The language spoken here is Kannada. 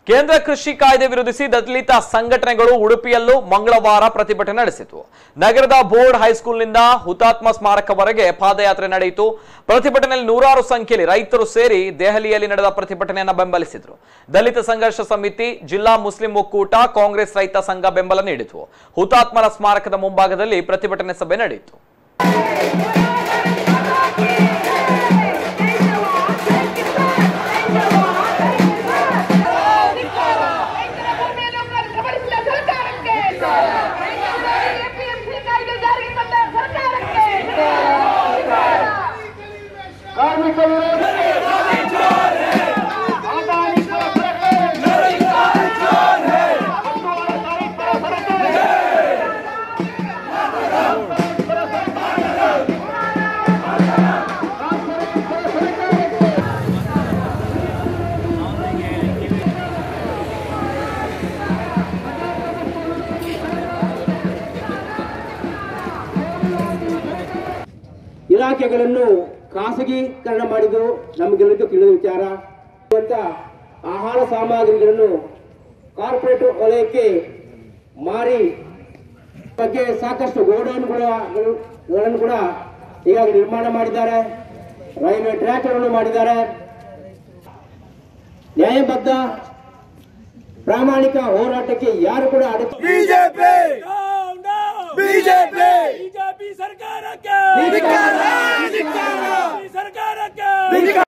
ಕೇಂದ್ರ ಕೃಷಿ ಕಾಯ್ದೆ ವಿರೋಧಿಸಿ ದಲಿತ ಸಂಘಟನೆಗಳು ಉಡುಪಿಯಲ್ಲೂ ಮಂಗಳವಾರ ಪ್ರತಿಭಟನೆ ನಡೆಸಿತು ನಗರದ ಬೋರ್ಡ್ ಹೈಸ್ಕೂಲ್ನಿಂದ ಹುತಾತ್ಮ ಸ್ಮಾರಕವರೆಗೆ ಪಾದಯಾತ್ರೆ ನಡೆಯಿತು ಪ್ರತಿಭಟನೆಯಲ್ಲಿ ನೂರಾರು ಸಂಖ್ಯೆಯಲ್ಲಿ ರೈತರು ಸೇರಿ ದೆಹಲಿಯಲ್ಲಿ ನಡೆದ ಪ್ರತಿಭಟನೆಯನ್ನ ಬೆಂಬಲಿಸಿದ್ರು ದಲಿತ ಸಂಘರ್ಷ ಸಮಿತಿ ಜಿಲ್ಲಾ ಮುಸ್ಲಿಂ ಒಕ್ಕೂಟ ಕಾಂಗ್ರೆಸ್ ರೈತ ಸಂಘ ಬೆಂಬಲ ನೀಡಿತು ಹುತಾತ್ಮರ ಸ್ಮಾರಕದ ಮುಂಭಾಗದಲ್ಲಿ ಪ್ರತಿಭಟನೆ ಸಭೆ ನಡೆಯಿತು ಕಾರ್ಮಿಕ ವಿರೋಧ ಅದಾನಿ ಇಲಾಖೆಗಳನ್ನು ಖಾಸಗೀಕರಣ ಮಾಡಿದ್ದು ನಮಗೆಲ್ಲರಿಗೂ ತಿಳಿದ ವಿಚಾರ ಅಂತ ಆಹಾರ ಸಾಮಗ್ರಿಗಳನ್ನು ಕಾರ್ಪೊರೇಟ್ ವಲಯಕ್ಕೆ ಮಾರಿ ಬಗ್ಗೆ ಸಾಕಷ್ಟು ಗೋಡೌನ್ಗಳನ್ನು ಕೂಡ ಈಗಾಗಲೇ ನಿರ್ಮಾಣ ಮಾಡಿದ್ದಾರೆ ರೈಲ್ವೆ ಟ್ರ್ಯಾಕ್ಗಳನ್ನು ಮಾಡಿದ್ದಾರೆ ನ್ಯಾಯಬದ್ಧ ಪ್ರಾಮಾಣಿಕ ಹೋರಾಟಕ್ಕೆ ಯಾರು ಕೂಡ ಅಡಚ ಬಿಜೆಪಿ ಬಿಜೆಪಿ ಬಿಜೆಪಿ ಸರ್ಕಾರಕ್ಕೆ ಸರ್ಕಾರಕ್ಕೆ